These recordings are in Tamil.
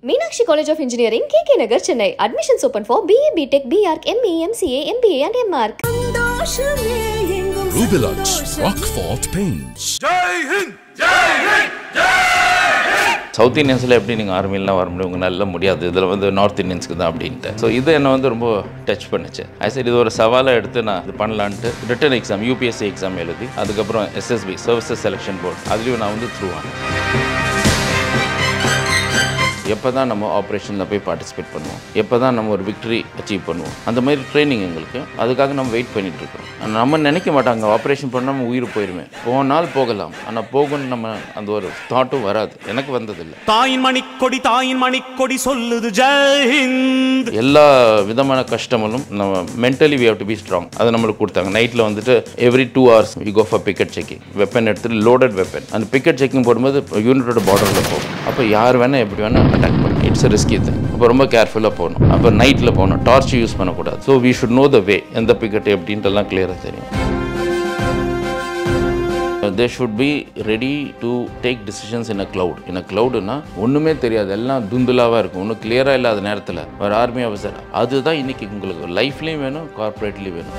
Meenakshi College of Engineering, KK Nagar, Chennai. Admissions open for BA, BTech, BArc, ME, MCA, MBA and MArc. Rubilux Rockfort Paints. South இந்தியன்ஸில் எப்படி நீங்கள் ஆர்மிலாம் வர முடியும் உங்களால முடியாது இதில் வந்து நார்த் இந்தியன்ஸ்க்கு தான் அப்படின்ட்டு ஸோ இது என்னை வந்து ரொம்ப டச் பண்ணுச்சு அது சரி இது ஒரு சவாலாக எடுத்து நான் இது பண்ணலான்ட்டு ரிட்டன் எக்ஸாம் யூபிஎஸ்சி எக்ஸாம் எழுதி அதுக்கப்புறம் எஸ்எஸ்பி சர்வீசஸ் செலெக்ஷன் போர்டு அதுலேயும் நான் வந்து த்ரூ ஆனேன் எப்போ தான் நம்ம ஆப்ரேஷனில் போய் பார்ட்டிசிபேட் பண்ணுவோம் எப்போ தான் நம்ம ஒரு விக்டரி அச்சீவ் பண்ணுவோம் அந்த மாதிரி ட்ரைனிங் எங்களுக்கு அதுக்காக நம்ம வெயிட் பண்ணிட்டு இருக்கோம் நம்ம நினைக்க மாட்டாங்க ஆப்ரேஷன் பண்ணாமல் உயிர் போயிடுவேன் போனால் போகலாம் ஆனால் போகும்னு நம்ம அந்த ஒரு தாட்டும் வராது எனக்கு வந்ததில்லை தாயின் மணிக்கொடி தாயின் மணிக்கொடி சொல்லுது ஜெயஹிந்த் எல்லா விதமான கஷ்டங்களும் நம்ம mentally we have to be strong அதை நம்மளுக்கு கொடுத்தாங்க நைட்டில் வந்துட்டு every two hours we go for picket checking weapon எடுத்துட்டு லோடட் வெப்பன் அந்த பிக்கெட் செக்கிங் போடும்போது யூனிட்டோட பார்டரில் போகும் அப்போ யார் வேணால் எப்படி வேணால் அட்டாக் பண்ணி இட்ஸ் ரிஸ்கி இது அப்போ ரொம்ப கேர்ஃபுல்லாக போகணும் அப்போ நைட்டில் போகணும் டார்ச் யூஸ் பண்ணக்கூடாது so we should know the way எந்த பிக்கெட் எப்படின்ட்டுலாம் கிளியராக தெரியும் they should be ready to take decisions in a cloud in a க்ளவுடுனா ஒன்றுமே தெரியாது எல்லாம் துந்துலாவாக இருக்கும் ஒன்றும் கிளியராக இல்லாத நேரத்தில் ஒரு ஆர்மி ஆஃபீஸர் அதுதான் இன்னைக்கு உங்களுக்கு லைஃப்லேயும் வேணும் கார்ப்பரேட்லேயும் வேணும்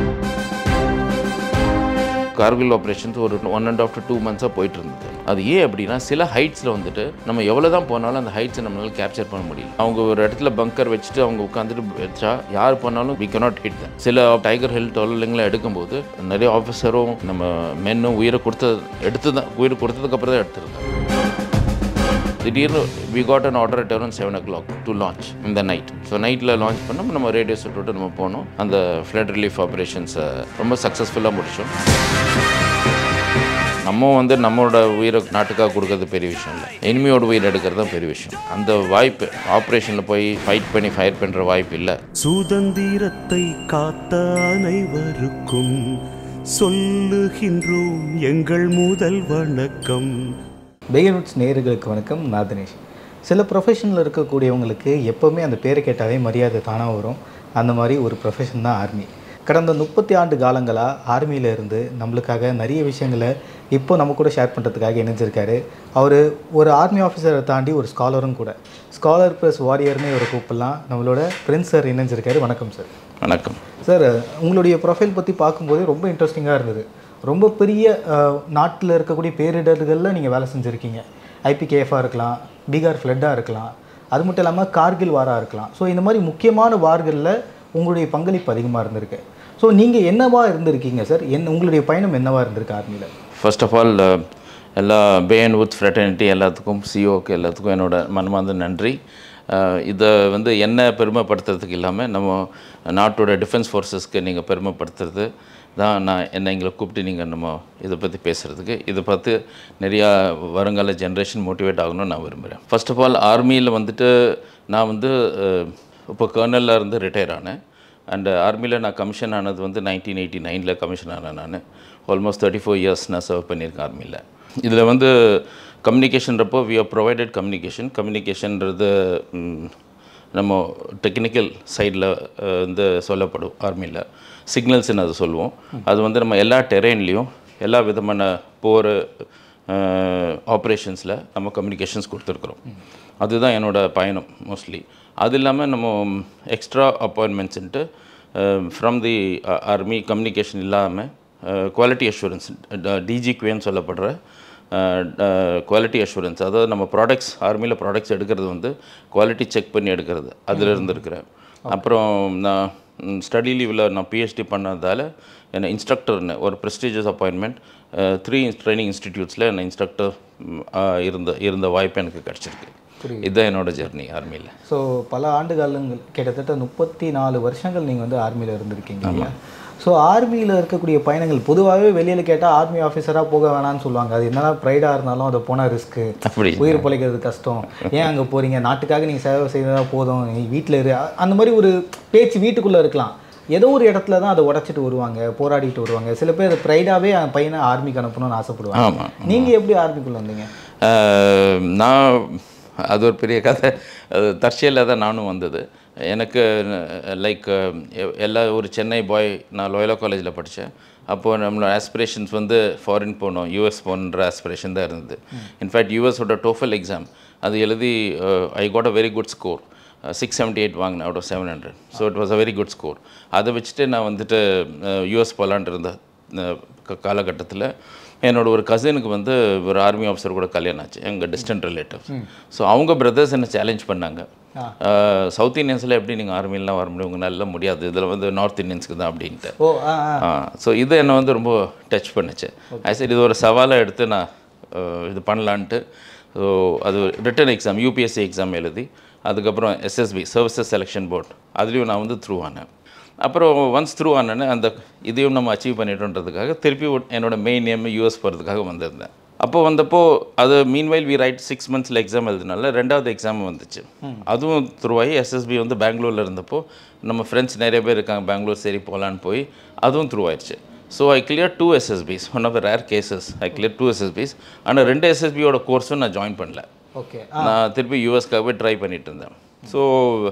கார்கில் ஆப்ரேஷன்ஸ் ஒரு ஒன் அண்ட் ஆஃப் டூ மந்த்ஸாக போயிட்டு இருந்தது அது ஏன் அப்படின்னா சில ஹைட்ஸில் வந்துட்டு நம்ம எவ்வளோ தான் போனாலும் அந்த ஹைட்ஸை நம்மளால கேப்சர் பண்ண முடியல அவங்க ஒரு இடத்துல பங்கர் வச்சுட்டு அவங்க உட்காந்துட்டு வச்சா யார் பண்ணாலும் வி cannot hit them சில டைகர் ஹில் தொழிலுங்களை எடுக்கும்போது நிறைய ஆஃபீஸரும் நம்ம மென்னும் உயிரை கொடுத்தது எடுத்து தான் உயிரை கொடுத்ததுக்கப்புறம் தான் எடுத்துருந்தாங்க திடீர்னு we got an order at around seven o'clock to launch இந்த நைட் ஸோ நைட்டில் லான்ச் பண்ணோம் நம்ம ரேடியோ விட்டு நம்ம போனோம் அந்த ஃப்ளட் ரிலீஃப் ஆப்ரேஷன்ஸை ரொம்ப சக்ஸஸ்ஃபுல்லாக முடித்தோம் நம்ம வந்து நம்மளோட உயிரை நாட்டுக்காக கொடுக்கறது பெரிய விஷயம் இல்லை எனிமியோட உயிர் எடுக்கிறது தான் பெரிய விஷயம் அந்த வாய்ப்பு ஆப்ரேஷனில் போய் ஃபைட் பண்ணி ஃபயர் பண்ணுற வாய்ப்பு இல்லை சுதந்திரத்தை காத்த அனைவருக்கும் சொல்லுகின்றோம் எங்கள் முதல் வணக்கம் பெகன்வுட்ஸ் நேயர்களுக்கு வணக்கம் நான் தினேஷ் சில ப்ரொஃபஷனில் இருக்கக்கூடியவங்களுக்கு எப்போவுமே அந்த பேரை கேட்டாவே மரியாதை தானாக வரும் அந்த மாதிரி ஒரு ப்ரொஃபஷன் தான் ஆர்மி கடந்த முப்பத்தி ஆண்டு காலங்களாக ஆர்மியில் இருந்து நம்மளுக்காக நிறைய விஷயங்களை இப்போ நம்ம கூட ஷேர் பண்ணுறதுக்காக இணைஞ்சிருக்காரு அவர் ஒரு ஆர்மி ஆஃபீஸரை தாண்டி ஒரு ஸ்காலரும் கூட ஸ்காலர் ப்ளஸ் வாரியர்னு இவரை கூப்பிடலாம் நம்மளோட பிரின்ஸ் சார் இணைஞ்சிருக்காரு வணக்கம் சார் வணக்கம் சார் உங்களுடைய ப்ரொஃபைல் பற்றி பார்க்கும்போது ரொம்ப இன்ட்ரெஸ்டிங்காக இருந்தது ரொம்ப பெரிய நாட்டில் இருக்கக்கூடிய பேரிடர்களில் நீங்கள் வேலை செஞ்சுருக்கீங்க ஐபிகேஎஃபாக இருக்கலாம் பீகார் ஃப்ளட்டாக இருக்கலாம் அது மட்டும் இல்லாமல் கார்கில் வாராக இருக்கலாம் ஸோ இந்த மாதிரி முக்கியமான வார்களில் உங்களுடைய பங்களிப்பு அதிகமாக இருந்திருக்கு ஸோ நீங்கள் என்னவா இருந்திருக்கீங்க சார் என்ன உங்களுடைய பயணம் என்னவா இருந்திருக்கு ஆர்மியில் ஃபர்ஸ்ட் ஆஃப் ஆல் எல்லா பே அண்ட் உத் ஃப்ரெட்டர்னிட்டி எல்லாத்துக்கும் சிஓக்கு எல்லாத்துக்கும் என்னோட மனமார்ந்த நன்றி அஹ், இதை வந்து என்ன பெருமைப்படுத்துறதுக்கு இல்லாமல் நம்ம நாட்டோட டிஃபென்ஸ் ஃபோர்ஸஸ்க்கு நீங்கள் பெருமைப்படுத்துறது தான் நான் என்னை எங்களை கூப்பிட்டு நீங்கள் நம்ம இதை பற்றி பேசுகிறதுக்கு இதை பார்த்து நிறையா வருங்கால ஜென்ரேஷன் மோட்டிவேட் ஆகணும்னு நான் விரும்புகிறேன் ஃபர்ஸ்ட் ஆஃப் ஆல் ஆர்மியில் வந்துட்டு நான் வந்து அஹ், இப்போ கர்னலில் இருந்து ரிட்டையர் ஆனேன் அண்ட் ஆர்மியில் நான் கமிஷன் ஆனது வந்து நைன்டீன் எயிட்டி நைனில் கமிஷன் ஆனேன் நான் ஆல்மோஸ்ட் தேர்ட்டி ஃபோர் இயர்ஸ் நான் சர்வ் பண்ணியிருக்கேன் ஆர்மியில் இதில் வந்து கம்யூனிகேஷன்றப்போ வி ஆர் ப்ரொவைடட் கம்யூனிகேஷன் கம்யூனிகேஷன்றது ம், நம்ம டெக்னிக்கல் சைடில் வந்து சொல்லப்படும் ஆர்மியில் சிக்னல்ஸ்னு அது சொல்லுவோம் அது வந்து நம்ம எல்லா டெரெயின்லேயும் எல்லா விதமான போர் ஆப்ரேஷன்ஸில் நம்ம கம்யூனிகேஷன்ஸ் கொடுத்துருக்குறோம் அதுதான் என்னோட பயணம் மோஸ்ட்லி அது இல்லாமல் நம்ம எக்ஸ்ட்ரா அப்பாயின்மெண்ட்ஸ்ன்ட்டு ஃப்ரம் தி ஆர்மி கம்யூனிகேஷன் இல்லாமல் குவாலிட்டி அஷூரன்ஸ் டிஜிக்யூன்னு சொல்லப்படுற குவாலிட்டி அஷூரன்ஸ் அதாவது நம்ம ப்ராடக்ட்ஸ் ஆர்மியில் ப்ராடக்ட்ஸ் எடுக்கிறது வந்து குவாலிட்டி செக் பண்ணி எடுக்கிறது அதில் இருந்து இருக்கிறேன் அப்புறம் நான் ஸ்டடி லீவில் நான் பிஹெச்டி பண்ணதால் என்னை இன்ஸ்ட்ரக்டர்னு ஒரு ப்ரெஸ்டீஜியஸ் அப்பாயின்மெண்ட் த்ரீ ட்ரைனிங் இன்ஸ்டிடியூட்ஸில் என்னை இன்ஸ்ட்ரக்டர் இருந்த இருந்த வாய்ப்பு எனக்கு கிடச்சிருக்கு இதுதான் என்னோட ஜெர்னி ஆர்மியில் ஸோ பல ஆண்டு காலங்கள் கிட்டத்தட்ட முப்பத்தி நாலு வருஷங்கள் நீங்கள் வந்து ஆர்மியில் இருந்திருக்கீங்க இல்லையா ஸோ ஆர்மியில் இருக்கக்கூடிய பயணங்கள் பொதுவாகவே வெளியில் கேட்டால் ஆர்மி ஆஃபீஸராக போக வேணாம்னு சொல்லுவாங்க அது என்னதான் ப்ரைடாக இருந்தாலும் அது போனால் ரிஸ்க்கு அப்படி உயிர் பிழைக்கிறது கஷ்டம் ஏன் அங்கே போகிறீங்க நாட்டுக்காக நீங்கள் சேவை செய்ததா போதும் நீ வீட்டில் இரு அ- அந்த மாதிரி ஒரு பேச்சு வீட்டுக்குள்ளே இருக்கலாம் ஏதோ ஒரு இடத்துல தான் அதை உடச்சிட்டு வருவாங்க போராடிட்டு வருவாங்க சில பேர் ப்ரைடாகவே என் பையனை ஆர்மிக்கு அனுப்பணும்னு ஆசைப்படுவாங்க ஆமாம் நீங்கள் எப்படி ஆர்மிக்குள்ளே வந்தீங்க ஆஹ் நான் அது ஒரு பெரிய கதை அது தற்செயலாக தான் நானும் வந்தது எனக்கு லைக் எல்லா ஒரு சென்னை பாய் நான் லோயலா காலேஜில் படித்தேன் அப்போது நம்மளோட ஆஸ்பிரேஷன்ஸ் வந்து ஃபாரின் போகணும் யூஎஸ் போகணுன்ற ஆஸ்பிரேஷன் தான் இருந்தது இன்ஃபேக்ட் யூஎஸோட டோஃபல் எக்ஸாம் அது எழுதி I got a very good score six seventy eight வாங்கினேன் out of seven hundred so it was a very good score அதை வச்சுட்டு நான் வந்துட்டு யூஎஸ் போகலான்ட்டு இருந்த காலகட்டத்தில் என்னோட ஒரு கசினுக்கு வந்து ஒரு ஆர்மி ஆஃபீஸர் கூட கல்யாணம் ஆச்சு எங்கள் டிஸ்டன்ட் ரிலேட்டிவ்ஸ் ஸோ அவங்க பிரதர்ஸ் என்ன சேலஞ்ச் பண்ணாங்க சவுத் இந்தியன்ஸில் எப்படி நீங்கள் ஆர்மிலாம் வர முடியும் உங்களால முடியாது இதில் வந்து நார்த் இந்தியன்ஸ்க்கு தான் அப்படின்ட்டு ஓ ஆ ஆ ஸோ இது என்னை வந்து ரொம்ப டச் பண்ணுச்சு அது சரி இது ஒரு சவாலாக எடுத்து நான் அஹ், இது பண்ணலான்ட்டு ஸோ அது ரிட்டன் எக்ஸாம் யூபிஎஸ்சி எக்ஸாம் எழுதி அதுக்கப்புறம் எஸ்எஸ்பி சர்வீசஸ் செலெக்ஷன் போர்ட் அதுலேயும் நான் வந்து த்ரூ ஆனேன் அப்புறம் ஒன்ஸ் த்ரூ ஆனேன்னு அந்த இதையும் நம்ம அச்சீவ் பண்ணிட்டோன்றதுக்காக திருப்பி ஒரு- என்னோட மெயின் நேம் யூஎஸ் போகிறதுக்காக வந்திருந்தேன் அப்போ வந்தப்போ அது மீன்வைல் வி ரைட் சிக்ஸ் மந்த்ஸில் எக்ஸாம் எழுதினால ரெண்டாவது எக்ஸாம் வந்துச்சு அதுவும் த்ரூவாகி எஸ்எஸ்பி வந்து பெங்களூரில் இருந்தப்போ நம்ம ஃப்ரெண்ட்ஸ் நிறைய பேர் இருக்காங்க பெங்களூர் சரி போகலான்னு போய் அதுவும் த்ரூ ஆயிடுச்சு so I clear two SSBs one of the rare cases I clear two SSBs ஆனால் ரெண்டு எஸ்எஸ்பியோட கோர்ஸும் நான் ஜாயின் பண்ணல ஓகே நான் திருப்பி யூஎஸ்க்காகவே ட்ரை பண்ணிட்டு இருந்தேன் ஸோ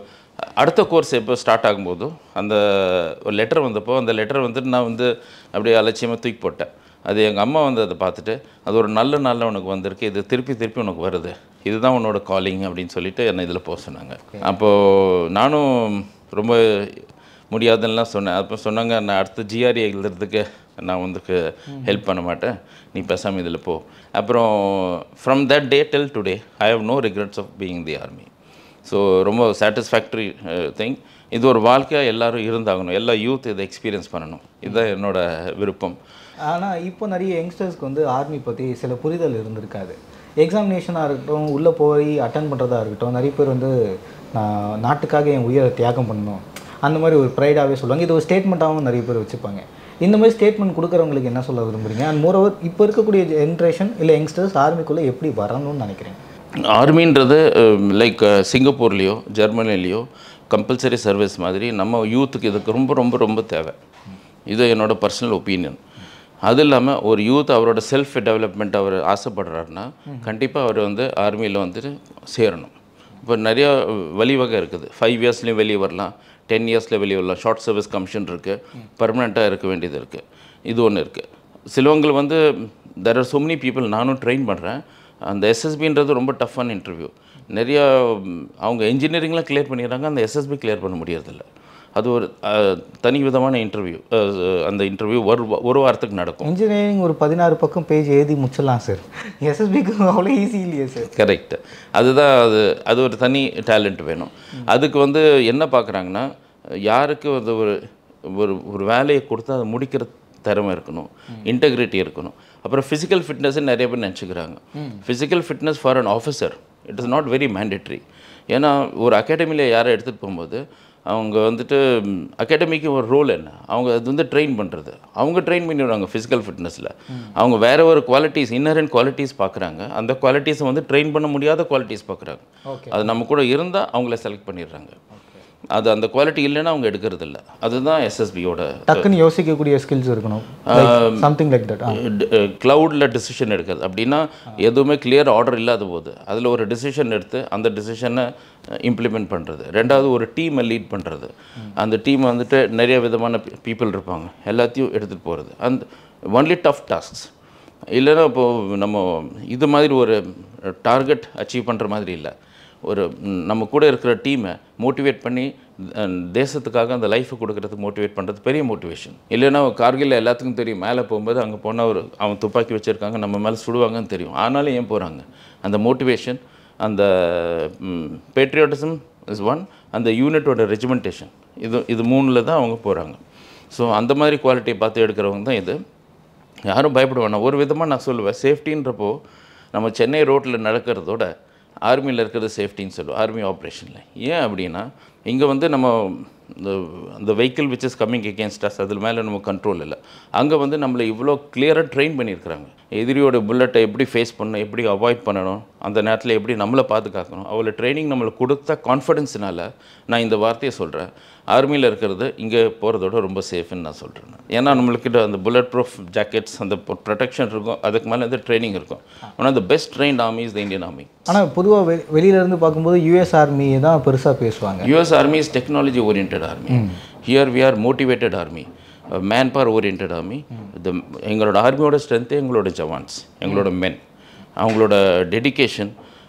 அடுத்த கோர்ஸ் எப்போ ஸ்டார்ட் ஆகும்போதோ அந்த ஒரு லெட்டர் வந்தப்போ அந்த லெட்டர் வந்துட்டு நான் வந்து அப்படியே அலட்சியமாக தூக்கி போட்டேன் அது எங்கள் அம்மா வந்து அதை பார்த்துட்டு அது ஒரு நல்ல நாளில் உனக்கு வந்திருக்கு இது திருப்பி திருப்பி உனக்கு வருது இதுதான் உன்னோட காலிங் அப்படின்னு சொல்லிட்டு என்னை இதில் போக சொன்னாங்க அப்போது நானும் ரொம்ப முடியாதுன்னெலாம் சொன்னேன் அப்போ சொன்னாங்க நான் அடுத்து ஜிஆர்ஏ எழுதுறதுக்கு நான் வந்து ஹெல்ப் பண்ண மாட்டேன் நீ பேசாமல் இதில் போ அப்புறம் from that day till today I have no regrets of being the army so ரொம்ப சாட்டிஸ்ஃபேக்டரி திங் இது ஒரு வாழ்க்கையாக எல்லாரும் இருந்தாகணும் எல்லா யூத் இதை எக்ஸ்பீரியன்ஸ் பண்ணணும் இதுதான் என்னோட விருப்பம் ஆனால் இப்போ நிறைய யங்ஸ்டர்ஸ்க்கு வந்து ஆர்மி பற்றி சில புரிதல் இருந்திருக்காது எக்ஸாமினேஷனாக இருக்கட்டும் உள்ளே போய் அட்டன் பண்ணுறதா இருக்கட்டும் நிறைய பேர் வந்து நான் நாட்டுக்காக என் உயிரை தியாகம் பண்ணணும் அந்த மாதிரி ஒரு ப்ரைடாகவே சொல்லுவாங்க இது ஒரு ஸ்டேட்மெண்ட்டாகவும் நிறைய பேர் வச்சுப்பாங்க இந்த மாதிரி ஸ்டேட்மெண்ட் கொடுக்குறவங்களுக்கு என்ன சொல்ல விரும்புறீங்க அண்ட் மோரோவர் இப்போ இருக்கக்கூடிய ஜென்ரேஷன் இல்லை யங்ஸ்டர்ஸ் ஆர்மிக்குள்ளே எப்படி வரணும்னு நினைக்கிறேன் ஆர்மின்றது லைக் சிங்கப்பூர்லேயோ ஜெர்மனிலேயோ கம்பல்சரி சர்வீஸ் மாதிரி நம்ம யூத்துக்கு இதுக்கு ரொம்ப ரொம்ப ரொம்ப தேவை இது என்னோட பர்சனல் ஒப்பீனியன் அது இல்லாமல் ஒரு யூத் அவரோட செல்ஃப் டெவலப்மெண்ட் அவர் ஆசைப்படுறாருன்னா கண்டிப்பாக அவர் வந்து ஆர்மியில் வந்துட்டு சேரணும் இப்போ நிறையா வழிவகை இருக்குது ஃபைவ் இயர்ஸ்லேயும் வெளியே வரலாம் டென் இயர்ஸில் வெளியே வரலாம் ஷார்ட் சர்வீஸ் கமிஷன் இருக்குது பர்மனெண்ட்டாக இருக்க வேண்டியது இருக்குது இது ஒன்று இருக்குது சிலவங்க வந்து there are so many people நானும் ட்ரெயின் பண்ணுறேன் அந்த எஸ்எஸ்பின்றது ரொம்ப டஃப்பான இன்டர்வியூ நிறையா ம், அவங்க இன்ஜினியரிங்லாம் கிளியர் பண்ணிடுறாங்க அந்த எஸ்எஸ்பி கிளியர் பண்ண முடியறதில்ல அது ஒரு அஹ், தனி விதமான இன்டர்வியூ அந்த இன்டர்வியூ ஒரு வா- ஒரு வாரத்துக்கு நடக்கும் இன்ஜினியரிங் ஒரு பதினாறு பக்கம் பேஜ் எழுதி முடிச்சிடலாம் சார் எஸ்எஸ்பிக்கு அவ்வளோ ஈஸி இல்லையே சார் கரெக்ட் அதுதான் அது அது ஒரு தனி டேலண்ட் வேணும் அதுக்கு வந்து என்ன பார்க்குறாங்கன்னா யாருக்கு வந்து ஒரு ஒரு ஒரு வேலையை கொடுத்து அதை முடிக்கிற திறமை இருக்கணும் இன்டெகிரிட்டி இருக்கணும் அப்புறம் ஃபிசிக்கல் ஃபிட்னஸ் நிறைய பேர் நினச்சிக்கிறாங்க physical fitness for an officer it is not very mandatory ஏன்னா ஒரு அகாடமியில் யாரை எடுத்துகிட்டு போகும்போது அவங்க வந்துட்டு அகாடமிக்கு ஒரு ரோல் என்ன அவங்க அது வந்து ட்ரெயின் பண்ணுறது அவங்க ட்ரெயின் பண்ணிடுவாங்க ஃபிசிக்கல் ஃபிட்னஸில் அவங்க வேற ஒரு குவாலிட்டிஸ் இன்னரண்ட் குவாலிட்டிஸ் பார்க்குறாங்க அந்த குவாலிட்டிஸை வந்து ட்ரெயின் பண்ண முடியாத குவாலிட்டிஸ் பார்க்குறாங்க அது நம்ம கூட இருந்தால் அவங்கள செலக்ட் பண்ணிடுறாங்க அது அந்த குவாலிட்டி இல்லைன்னா அவங்க எடுக்கிறது இல்ல அதுதான் எஸ்எஸ்பியோட டக்குன்னு யோசிக்கக்கூடிய ஸ்கில்ஸ் இருக்கணும் சம்திங் லைக் தட் க்ளவுடில் டிசிஷன் எடுக்கிறது அப்படின்னா எதுவுமே கிளியர் ஆர்டர் இல்லாத போது அதில் ஒரு டிசிஷன் எடுத்து அந்த டிசிஷனை இம்ப்ளிமெண்ட் பண்ணுறது ரெண்டாவது ஒரு டீமை லீட் பண்ணுறது அந்த டீம் வந்துட்டு நிறைய விதமான பீப்புள் இருப்பாங்க எல்லாத்தையும் எடுத்துகிட்டு போகிறது அந்த ஒன்லி டஃப் டாஸ்க்ஸ் இல்லைன்னா இப்போது நம்ம இது மாதிரி ஒரு டார்கெட் அச்சீவ் பண்ணுற மாதிரி இல்லை ஒரு ம், நம்ம கூட இருக்கிற டீமை மோட்டிவேட் பண்ணி அஹ், தேசத்துக்காக அந்த லைஃப்பை கொடுக்கறதுக்கு மோட்டிவேட் பண்ணுறது பெரிய மோட்டிவேஷன் இல்லைன்னா கார்கில் எல்லாத்துக்கும் தெரியும் மேலே போகும்போது அங்கே போனால் ஒரு அவன் துப்பாக்கி வச்சுருக்காங்க நம்ம மேலே சுடுவாங்கன்னு தெரியும் ஆனாலும் ஏன் போகிறாங்க அந்த மோட்டிவேஷன் அந்த பேட்ரியாட்டிசம் இஸ் ஒன் அந்த யூனிட்டோட ரெஜிமெண்டேஷன் இது இது மூணில் தான் அவங்க போகிறாங்க ஸோ அந்த மாதிரி குவாலிட்டியை பார்த்து எடுக்கிறவங்க தான் இது யாரும் பயப்பட வேணாம் ஒரு விதமாக நான் சொல்லுவேன் சேஃப்டின்றப்போ நம்ம சென்னை ரோட்டில் நடக்கிறதோட ஆர்மியில் இருக்கிறது சேஃப்டின்னு சொல்லுவோம் ஆர்மி ஆப்ரேஷனில் ஏன் அப்படின்னா இங்கே வந்து நம்ம இந்த அந்த vehicle which is coming against us அதில் மேலே நம்ம கண்ட்ரோல் இல்லை அங்கே வந்து நம்மளை இவ்வளோ கிளியராக ட்ரெயின் பண்ணியிருக்கிறாங்க எதிரியோட புல்லட்டை எப்படி ஃபேஸ் பண்ணணும் எப்படி அவாய்ட் பண்ணணும் அந்த நேரத்தில் எப்படி நம்மளை பாதுகாக்கணும் அவ்வளோ ட்ரைனிங் நம்மளுக்கு கொடுத்த கான்ஃபிடென்ஸ்னால நான் இந்த வார்த்தையை சொல்கிறேன் ஆர்மியில் இருக்கிறது இங்கே போகிறதோட ரொம்ப சேஃப்னு நான் சொல்கிறேன் ஏன்னா நம்மளுக்கிட்ட அந்த புல்லட் ப்ரூஃப் ஜாக்கெட்ஸ் அந்த ப்ரொடெக்ஷன் இருக்கும் அதுக்கு மேலே வந்து ட்ரைனிங் இருக்கும் ஆனால் the best trained army is the Indian army ஆனால் பொதுவாக வெ வெளியிலேருந்து பார்க்கும்போது யூஎஸ் ஆர்மியை தான் பெருசாக பேசுவாங்க US Army is technology oriented army. Here we are motivated army. Man power orient army இந்த எங்களோட ஆர்மியோட ஸ்ட்ரென்த்து எங்களோட ஜவான்ஸ் எங்களோட மென் அவங்களோட டெடிகேஷன்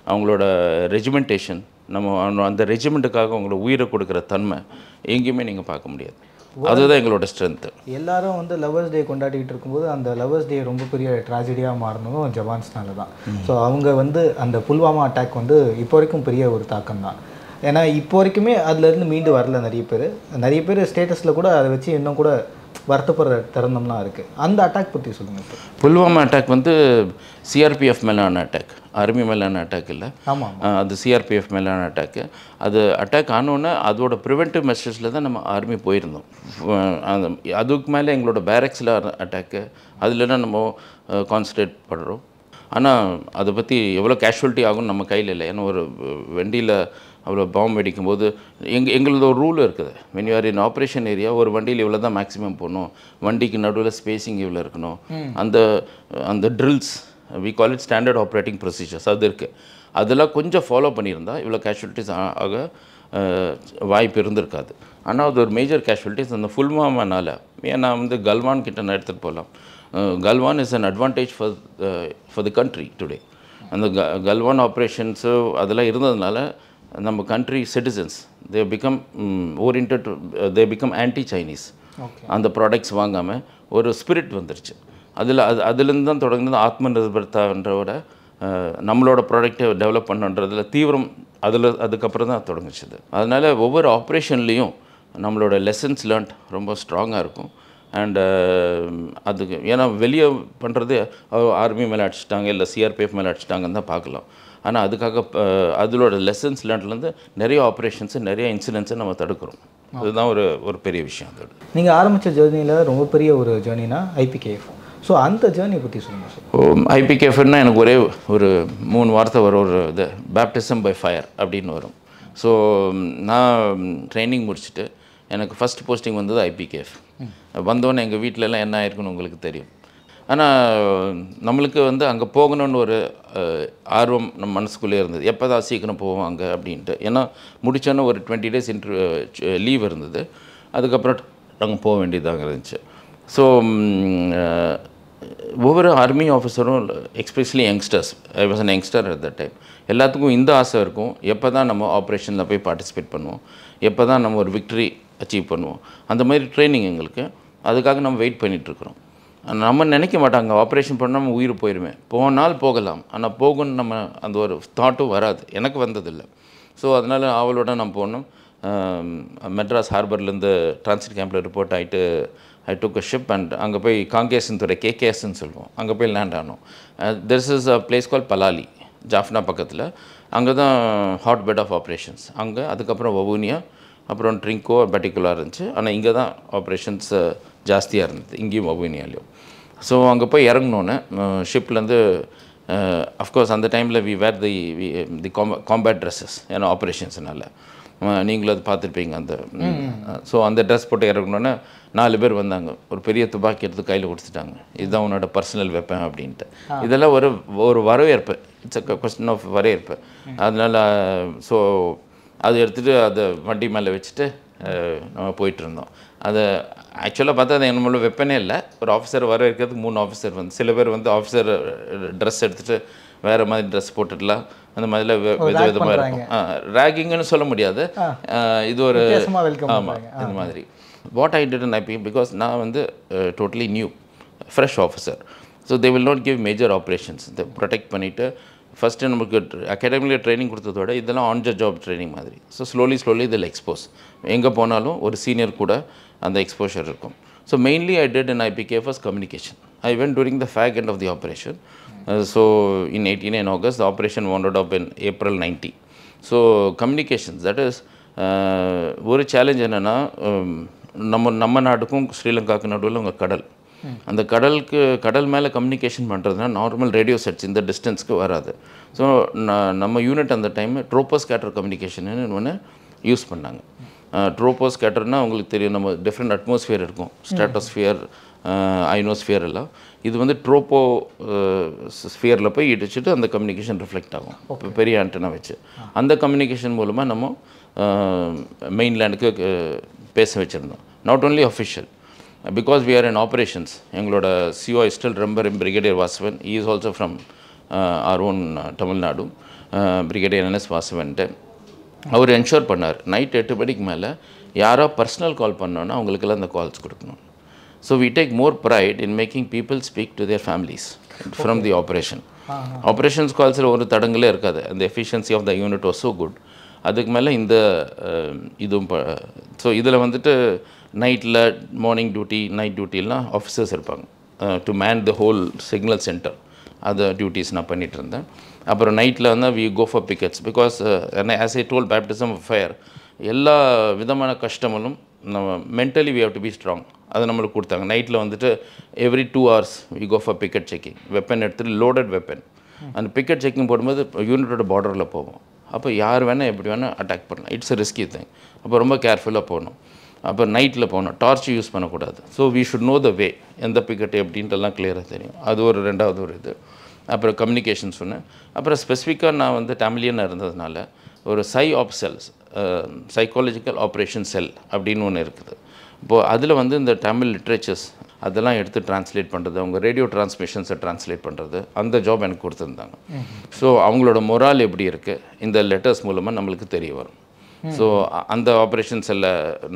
அவங்களோட ரெஜிமெண்டேஷன் நம்ம அந்த- அந்த ரெஜிமெண்ட்டுக்காக அவங்களோட உயிரை கொடுக்குற தன்மை எங்கேயுமே நீங்கள் பார்க்க முடியாது அதுதான் எங்களோட ஸ்ட்ரென்த்து எல்லாரும் வந்து லவர்ஸ் டே கொண்டாடிட்டு இருக்கும்போது அந்த லவர்ஸ் டே ரொம்ப பெரிய ட்ராஜடியாக மாறினதும் ஜவான்ஸ்னால தான் ஸோ அவங்க வந்து அந்த புல்வாமா அட்டாக் வந்து இப்போ வரைக்கும் பெரிய ஒரு தாக்கம் தான் ஏன்னா இப்போ வரைக்குமே அதுலேருந்து மீண்டு வரல நிறைய பேர் நிறைய பேர் ஸ்டேட்டஸில் கூட அதை வச்சு இன்னும் கூட வருத்தப்படுற தருணம்லாம் இருக்குது அந்த அட்டாக் பற்றி சொல்லுங்கள் சார் புல்வாமா அட்டாக் வந்து சிஆர்பிஎஃப் மேலான அட்டாக் ஆர்மி மேலான அட்டாக் இல்லை ஆமாம் அது சிஆர்பிஎஃப் மேலான அட்டாக்கு அது அட்டாக் ஆனோன்னே அதோட ப்ரிவென்டிவ் மெஷர்ஸில் தான் நம்ம ஆர்மி போயிருந்தோம் அஹ் அந்த அதுக்கு மேலே எங்களோட பேரக்ஸில் அட்டாக்கு அதில் தான் நம்ம கான்சன்ட்ரேட் பண்ணுறோம் ஆனால் அதை பற்றி எவ்வளோ கேஷுவலிட்டி ஆகும்னு நம்ம கையில் இல்லை ஏன்னா ஒரு வண்டியில் அவ்வளோ பாம்பு வெடிக்கும்போது எங்கள் எங்களது ஒரு ரூல் இருக்குது when you are in operation area ஒரு வண்டியில் இவ்வளோ தான் மேக்ஸிமம் போகணும் வண்டிக்கு நடுவில் ஸ்பேசிங் இவ்வளோ இருக்கணும் அந்த அந்த drills we call it standard operating procedures அது இருக்குது அதெல்லாம் கொஞ்சம் ஃபாலோ பண்ணியிருந்தா இவ்வளோ கேஷுவலிட்டிஸ் ஆக அஹ், வாய்ப்பு இருந்திருக்காது ஆனால் அது ஒரு மேஜர் கேஷுவலிட்டிஸ் அந்த ஃபுல்மாமனால் ஏன்னா வந்து கல்வான் கிட்ட நான் எடுத்துகிட்டு போகலாம் Galwan is an advantage for for the country today அந்த க கல்வான் ஆப்ரேஷன்ஸு அதெல்லாம் இருந்ததுனால நம்ம country citizens they become orient they become anti Chinese அந்த ப்ராடக்ட்ஸ் வாங்காமல் ஒரு ஸ்பிரிட் வந்துருச்சு அதில் அது அதுலேருந்து தான் தொடங்குனது ஆத்ம நிர்பர்த்தான்றவோட அஹ், நம்மளோட ப்ராடக்ட்டை டெவலப் பண்ணுன்றதுல தீவிரம் அதில் அதுக்கப்புறம் தான் தொடங்குச்சுது அதனால் ஒவ்வொரு ஆப்ரேஷன்லேயும் நம்மளோட லெசன்ஸ் லேர்ன்ட் ரொம்ப ஸ்ட்ராங்காக இருக்கும் அண்டு அதுக்கு ஏன்னா வெளியே பண்ணுறது ஆர்மி மேலே அடிச்சிட்டாங்க இல்லை சிஆர்பிஎஃப் மேலே அடிச்சிட்டாங்கன்னு தான் பார்க்கலாம் ஆனால் அதுக்காக அஹ், அதோட லெசன்ஸ் லேர்ன்ட்லேருந்து நிறைய ஆப்ரேஷன்ஸு நிறைய இன்சிடென்ட்ஸை நம்ம தடுக்கிறோம் அதுதான் ஒரு ஒரு பெரிய விஷயம் அதோட நீங்கள் ஆரம்பித்த ஜேர்னியில் ரொம்ப பெரிய ஒரு ஜேர்னினா ஐபிகேஎஃப் ஸோ அந்த ஜேர்னி பற்றி சொல்லுங்கள் சார் ஐபிகேஃப்னா எனக்கு ஒரே ஒரு மூணு வார்த்தை வரும் ஒரு இது பேப்டிசம் பை ஃபயர் அப்படின்னு வரும் ஸோ நான் ட்ரைனிங் முடிச்சுட்டு எனக்கு ஃபஸ்ட் போஸ்டிங் வந்தது ஐபிகேஎஃப் வந்தோன்னே எங்கள் வீட்டிலலாம் என்ன ஆயிருக்குன்னு உங்களுக்கு தெரியும் ஆனால் நம்மளுக்கு வந்து அங்கே போகணுன்னு ஒரு அஹ், ஆர்வம் நம்ம மனசுக்குள்ளே இருந்தது எப்போ தான் சீக்கிரம் போவோம் அங்கே அப்படின்ட்டு ஏன்னா முடிச்சோன்னே ஒரு டுவெண்ட்டி டேஸ் இன்ட்ரு லீவ் இருந்தது அதுக்கப்புறம் நாங்கள் போக வேண்டியதாக இருந்துச்சு ஸோ ஒவ்வொரு ஆர்மி ஆஃபீஸரும் especially youngsters I was an youngster at the time எல்லாத்துக்கும் இந்த ஆசை இருக்கும் எப்போ தான் நம்ம ஆப்ரேஷனில் போய் பார்ட்டிசிபேட் பண்ணுவோம் எப்போ தான் நம்ம ஒரு விக்டரி அச்சீவ் பண்ணுவோம் அந்த மாதிரி ட்ரைனிங் எங்களுக்கு அதுக்காக நம்ம வெயிட் பண்ணிகிட்ருக்குறோம் நம்ம நினைக்க மாட்டாங்க ஆப்ரேஷன் பண்ணால் நம்ம உயிர் போயிடுவேன் போனால் போகலாம் ஆனால் போகும்னு நம்ம அந்த ஒரு தாட்டும் வராது எனக்கு வந்ததில்லை ஸோ அதனால் அவளோட நான் போனோம் ஆம், மெட்ராஸ் ஹார்பர்லேருந்து டிரான்சிட் கேம்பில் ரிப்போர்ட் ஆகிட்டு I took a ship and அங்கே போய் காங்கேசன் துறை கேகேஎஸ்ன்னு சொல்லுவோம் அங்கே போய் லேண்ட் ஆனோம் there's is a place call Palali Jaffna பக்கத்தில் அங்கே தான் ஹாட் பெட் ஆஃப் ஆப்ரேஷன்ஸ் அங்கே அதுக்கப்புறம் வவுனியா அப்புறம் ட்ரிங்கோ பர்டிகுலராக இருந்துச்சு ஆனால் இங்கே தான் ஆப்ரேஷன்ஸ் ஜாஸ்தியாக இருந்தது இங்கேயும் வவுனியாலையும் ஸோ அங்கே போய் இறங்கினோன்னே ஷிப்லேருந்து அஃப்கோர்ஸ் அந்த டைமில் we wear the the combat dresses ஏன்னா ஆப்ரேஷன்ஸ்னால நீங்களும் அது பார்த்துருப்பீங்க அந்த ஸோ அந்த ட்ரெஸ் போட்டு இறங்கினோன்னே நாலு பேர் வந்தாங்க ஒரு பெரிய துப்பாக்கி எடுத்து கையில் கொடுத்துட்டாங்க இதுதான் உன்னோட பர்சனல் வெப்பன் அப்படின்ட்டு இதெல்லாம் ஒரு ஒரு வரவேற்பு இட்ஸ் அ கொஸ்டின் ஆஃப் வரவேற்பு அதனால் ஸோ அதை எடுத்துகிட்டு அதை வண்டி மேலே வச்சுட்டு அஹ், நம்ம போயிட்டு இருந்தோம் அது ஆக்சுவலாக பார்த்தா அது நம்மளோட வெப்பனே இல்லை ஒரு ஆஃபீஸர் வர இருக்கிறதுக்கு மூணு ஆஃபீஸர் வந்து சில பேர் வந்து ஆஃபீஸர் ட்ரெஸ் எடுத்துகிட்டு வேறு மாதிரி ட்ரெஸ் போட்டுடலாம் அந்த மாதிரிலாம் வெ- வித விதமாக இருக்கும் ரேகிங்னு சொல்ல முடியாது அஹ், இது ஒரு வித்தியாசமா welcome ஆமாம் இந்த மாதிரி what I did I because நான் வந்து totally new fresh officer so they will not give major operations இதை ப்ரொடெக்ட் பண்ணிவிட்டு ஃபஸ்ட்டு நமக்கு அகாடமியில் ட்ரைனிங் கொடுத்ததோட இதெல்லாம் ஆன் த ஜாப் ட்ரைனிங் மாதிரி ஸோ ஸ்லோலி ஸ்லோலி இதில் எக்ஸ்போஸ் எங்கே போனாலும் ஒரு சீனியர் கூட அந்த எக்ஸ்போஷர் இருக்கும் so mainly I did in IPK first communication I went during the fag end of the operation so in eighteen in August operation wanted off in April ninety so communications that is ஒரு சேலஞ்ச் என்னென்னா நம்ம நம்ம நாட்டுக்கும் ஸ்ரீலங்காவுக்கு நடுவில் உங்கள் கடல் அந்த கடலுக்கு கடல் மேலே கம்யூனிகேஷன் பண்ணுறதுனா நார்மல் ரேடியோ செட்ஸ் இந்த டிஸ்டன்ஸ்க்கு வராது ஸோ நம்ம யூனிட் அந்த டைம் ட்ரோப்போஸ் கேட்டர் கம்யூனிகேஷன் ஒன்று யூஸ் பண்ணாங்க ட்ரோப்போஸ் கேட்டர்னா உங்களுக்கு தெரியும் நம்ம டிஃப்ரெண்ட் அட்மாஸ்ஃபியர் இருக்கும் ஸ்ட்ராட்டோஸ்ஃபியர் ஐனோஸ்ஃபியர் எல்லாம் இது வந்து ட்ரோப்போ ஸ்ஃபியரில் போய் இடிச்சிட்டு அந்த கம்யூனிகேஷன் ரிஃப்ளெக்ட் ஆகும் இப்போ பெரிய ஆண்டனா வச்சு அந்த கம்யூனிகேஷன் மூலமாக நம்ம மெயின்லேண்டுக்கு பேச வச்சுருந்தோம் not only official because we are in operations எங்களோட CO still remember brigadier Vasavan he is also from our own Tamil Nadu brigadier NS வாசவன்ட்டு அவர் என்ஷூர் பண்ணார் நைட் எட்டு மணிக்கு மேலே யாரோ பர்சனல் கால் பண்ணோன்னா அவங்களுக்கெல்லாம் அந்த கால்ஸ் கொடுக்கணும் so we take more pride in making people speak to their families from the operation operations கால்ஸில் ஒரு தடங்களே இருக்காது அந்த efficiency of the unit was so good அதுக்கு மேலே இந்த அஹ், இதுவும் ஸோ இதில் வந்துட்டு நைட்டில் மார்னிங் டியூட்டி நைட் டியூட்டிலாம் ஆஃபீஸர்ஸ் இருப்பாங்க to man the whole signal centre அதை டியூட்டிஸ் நான் பண்ணிட்டு இருந்தேன் அப்புறம் நைட்டில் வந்து we go for pickets because as I told baptism of fire எல்லா விதமான கஷ்டங்களும் நம்ம mentally we have to be strong அது நம்மளுக்கு கொடுத்தாங்க நைட்டில் வந்துட்டு every two hours we go for picket checking weapon எடுத்துகிட்டு லோடட் வெப்பன் அந்த பிக்கெட் செக்கிங் போடும்போது யூனிட்டோட பார்டரில் போவோம் அப்போ யார் வேணால் எப்படி வேணால் அட்டாக் பண்ணலாம் இட்ஸ் a ரிஸ்கி திங் அப்போ ரொம்ப கேர்ஃபுல்லாக போகணும் அப்போ நைட்டில் போகணும் டார்ச் யூஸ் பண்ணக்கூடாது so we should know the way எந்த பிக்கெட் எப்படின்ட்டுலாம் கிளியராக தெரியும் அது ஒரு ரெண்டாவது ஒரு இது அப்புறம் கம்யூனிகேஷன் சொன்னேன் அப்புறம் ஸ்பெசிஃபிக்காக நான் வந்து டேமிலியனாக இருந்ததுனால ஒரு psyop cells psychological operation cell அப்படின்னு ஒன்று இருக்குது இப்போது அதில் வந்து இந்த தமிழ் லிட்ரேச்சர்ஸ் அதெல்லாம் எடுத்து டிரான்ஸ்லேட் பண்ணுறது அவங்க ரேடியோ டிரான்ஸ்மிஷன்ஸை டிரான்ஸ்லேட் பண்ணுறது அந்த ஜாப் எனக்கு கொடுத்துருந்தாங்க ஸோ அவங்களோட மொரால் எப்படி இருக்குது இந்த லெட்டர்ஸ் மூலமாக நம்மளுக்கு தெரிய வரும் ஸோ அந்த ஆப்ரேஷன் செல்லை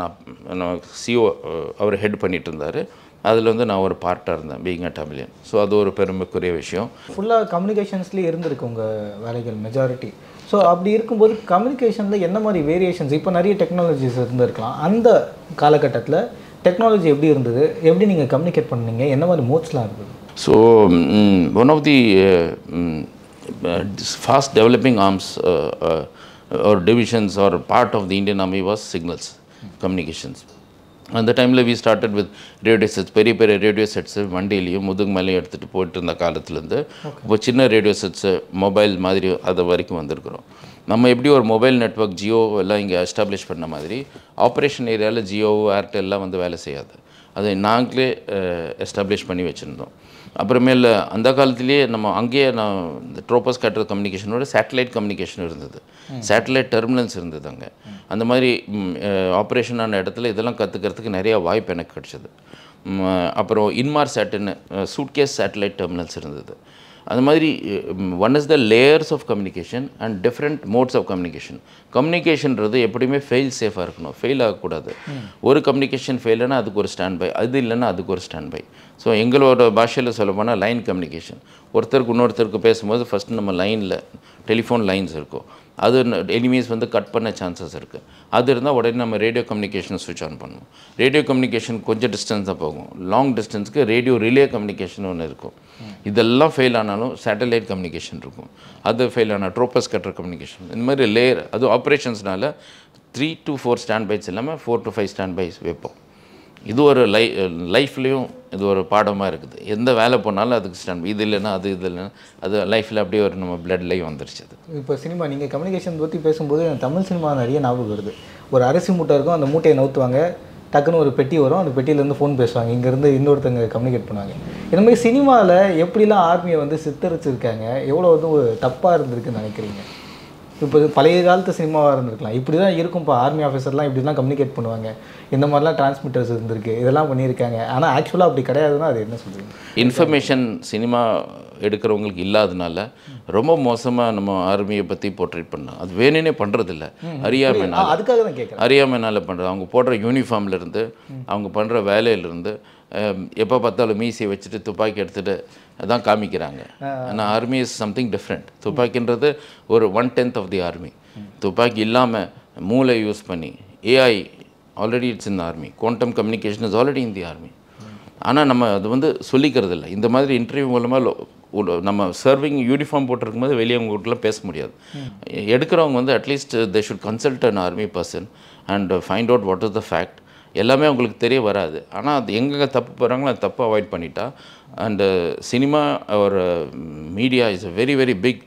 நான் சிஓ அவர் ஹெட் பண்ணிட்டு இருந்தார் அதில் வந்து நான் ஒரு பார்ட்டாக இருந்தேன் பீங் அ டமிலியன் ஸோ அது ஒரு பெருமைக்குரிய விஷயம் ஃபுல்லாக கம்யூனிகேஷன்ஸ்லேயே இருந்திருக்கு உங்கள் வேலைகள் மெஜாரிட்டி ஸோ அப்படி இருக்கும்போது கம்யூனிகேஷனில் என்ன மாதிரி வேரியேஷன்ஸ் இப்போ நிறைய டெக்னாலஜிஸ் இருந்திருக்கலாம் அந்த காலகட்டத்தில் டெக்னாலஜி எப்படி இருந்தது எப்படி நீங்கள் கம்யூனிகேட் பண்ணீங்க என்ன மாதிரி மோட்ஸ்லாம் இருந்தது So, mm, one of the uh, mm, uh, fast developing arms uh, uh, or divisions or part of the Indian Army was signals, communications. அந்த டைமில் we started with radio sets பெரிய பெரிய ரேடியோ செட்ஸு வண்டியிலையும் முதுகு மேலேயும் எடுத்துகிட்டு போயிட்டு இருந்த காலத்துலேருந்து இப்போ சின்ன ரேடியோ செட்ஸு மொபைல் மாதிரி அது வரைக்கும் வந்திருக்கிறோம் நம்ம எப்படி ஒரு மொபைல் நெட்வொர்க் ஜியோ எல்லாம் இங்கே எஸ்டாப்ளிஷ் பண்ண மாதிரி ஆப்ரேஷன் ஏரியாவில் ஜியோ ஏர்டெல்லாம் வந்து வேலை செய்யாது அதை நாங்களே எஸ்டாப்ளிஷ் பண்ணி வச்சுருந்தோம் அப்புறமேல அந்த காலத்திலேயே நம்ம அங்கேயே நான் இந்த ட்ரோப்பஸ் கேட்டர் கம்யூனிகேஷனோட சேட்டலைட் கம்யூனிகேஷன் இருந்தது சேட்டலைட் டெர்மினல்ஸ் இருந்தது அங்கே அந்த மாதிரி ஆப்ரேஷனான இடத்துல இதெல்லாம் கற்றுக்கிறதுக்கு நிறைய வாய்ப்பு எனக்கு கிடச்சிது அப்புறம் இன்மார் சேட்டுன்னு சூட்கேஸ் சேட்டலைட் டெர்மினல்ஸ் இருந்தது அந்த மாதிரி one is the layers of communication and different modes of communication கம்யூனிகேஷன்றது எப்படியுமே ஃபெயில் சேஃபாக இருக்கணும் ஃபெயில் ஆகக்கூடாது ஒரு கம்யூனிகேஷன் ஃபெயில்னா அதுக்கு ஒரு ஸ்டாண்ட் பை அது இல்லைன்னா அதுக்கு ஒரு ஸ்டாண்ட் பை ஸோ எங்களோட பாஷையில் சொல்ல போனால் லைன் கம்யூனிகேஷன் ஒருத்தருக்கு இன்னொருத்தருக்கு பேசும்போது ஃபஸ்ட்டு நம்ம லைனில் டெலிஃபோன் லைன்ஸ் இருக்கும் அது எனிமீஸ் வந்து கட் பண்ண சான்சஸ் இருக்குது அது இருந்தால் உடனே நம்ம ரேடியோ கம்யூனிகேஷன் ஸ்விட்ச் ஆன் பண்ணுவோம் ரேடியோ கம்யூனிகேஷன் கொஞ்சம் டிஸ்டன்ஸ் தான் போகும் லாங் டிஸ்டன்ஸ்க்கு ரேடியோ ரிலே கம்யூனிகேஷன் ஒன்று இருக்கும் இதெல்லாம் ஃபெயில் ஆனாலும் சேட்டலைட் கம்யூனிகேஷன் இருக்கும் அது ஃபெயில் ஆனால் ட்ரோப்பஸ் கட்டர் கம்யூனிகேஷன் இந்த மாதிரி லேயர் அது ஆப்ரேஷன்ஸ்னால three to four standbys இல்லாமல் four to five standbys வைப்போம் இது ஒரு லை லைஃப்லேயும் இது ஒரு பாடமாக இருக்குது எந்த வேலை போனாலும் அதுக்கு ஸ்டாண்ட் இது இல்லைன்னா அது இது இல்லைன்னா அது லைஃப்பில் அப்படியே ஒரு நம்ம பிளட்லேயும் வந்துருச்சு அது இப்போ சினிமா நீங்கள் கம்யூனிகேஷன் பற்றி பேசும்போது எனக்கு தமிழ் சினிமா நிறைய ஞாபகம் வருது ஒரு அரிசி மூட்டை இருக்கும் அந்த மூட்டையை நவுத்துவாங்க டக்குன்னு ஒரு பெட்டி வரும் அந்த பெட்டியிலேருந்து ஃபோன் பேசுவாங்க இங்கேருந்து இன்னொருத்தங்க கம்யூனிகேட் பண்ணுவாங்க இந்த மாதிரி சினிமாவில் எப்படிலாம் ஆர்மியை வந்து சித்தரிச்சிருக்காங்க எவ்வளோ வந்து ஒரு தப்பாக இருந்திருக்குன்னு நினைக்கிறீங்க இப்போ இது பழைய காலத்து சினிமாவாக இருந்திருக்கலாம் இப்படி தான் இருக்கும்ப்பா ஆர்மி ஆஃபீஸர்லாம் இப்படி தான் கம்யூனிகேட் பண்ணுவாங்க இந்த மாதிரிலாம் டிரான்ஸ்மிட்டர்ஸ் இருந்திருக்கு இதெல்லாம் பண்ணியிருக்காங்க ஆனால் ஆக்சுவலாக அப்படி கிடையாதுன்னா அது என்ன சொல்லுவீங்க இன்ஃபர்மேஷன் சினிமா எடுக்கிறவங்களுக்கு இல்லாதனால ரொம்ப மோசமாக நம்ம ஆர்மியை பற்றி போர்ட்ரேட் பண்ணோம் அது வேணும்னே பண்ணுறதில்ல அறியாமைனால அதுக்காக தான் கேட்குறேன் அறியாமைனால பண்ணுறது அவங்க போடுற யூனிஃபார்ம்ல இருந்து அவங்க பண்ணுற வேலையிலேருந்து எப்போ பார்த்தாலும் மீசியை வச்சுட்டு துப்பாக்கி எடுத்துகிட்டு அதான் காமிக்கிறாங்க ஆனால் ஆர்மி இஸ் சம்திங் டிஃப்ரெண்ட் துப்பாக்கின்றது ஒரு one tenth of the army துப்பாக்கி இல்லாமல் மூளை யூஸ் பண்ணி AI already it's in army quantum communication is already in the army ஆனால் நம்ம அது வந்து சொல்லிக்கிறது இல்லை இந்த மாதிரி இன்டர்வியூ மூலமாக நம்ம சர்விங் யூனிஃபார்ம் போட்டிருக்கும் போது வெளியே அவங்ககிட்டலாம் பேச முடியாது எடுக்கிறவங்க வந்து at least they should consult an army person and find out what is the fact எல்லாமே அவங்களுக்கு தெரிய வராது ஆனால் அது எங்கெங்கே தப்பு போகிறாங்களோ அது தப்பு அவாய்ட் பண்ணிட்டா அண்டு சினிமா ஒரு media is a very very big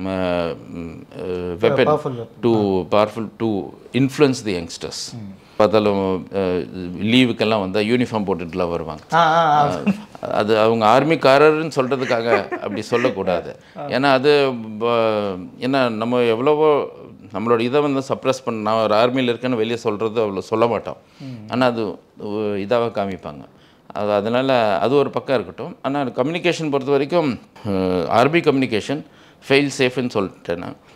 weapon powerful weapon. Too powerful to influence the youngsters பார்த்தாலும் லீவுக்கெல்லாம் வந்தால் யூனிஃபார்ம் போட்டுட்டுலாம் வருவாங்க ஆ ஆ ஆ. அது அவங்க ஆர்மிக்காரர்னு சொல்கிறதுக்காக அப்படி சொல்லக்கூடாது ஏன்னா அது ப- ஏன்னா நம்ம எவ்வளவோ நம்மளோட இதை வந்து சப்ரஸ் பண்ண நான் ஒரு ஆர்மியில் இருக்கேன்னு வெளியே சொல்கிறது அவ்வளோ சொல்ல மாட்டோம் ஆனால் அது இதாக காமிப்பாங்க அது அதனால் அது ஒரு பக்கம் இருக்கட்டும் ஆனால் கம்யூனிகேஷன் பொறுத்த வரைக்கும் ஆர்மி கம்யூனிகேஷன் ஃபெயில் சேஃப்னு சொல்லிட்டேன்னா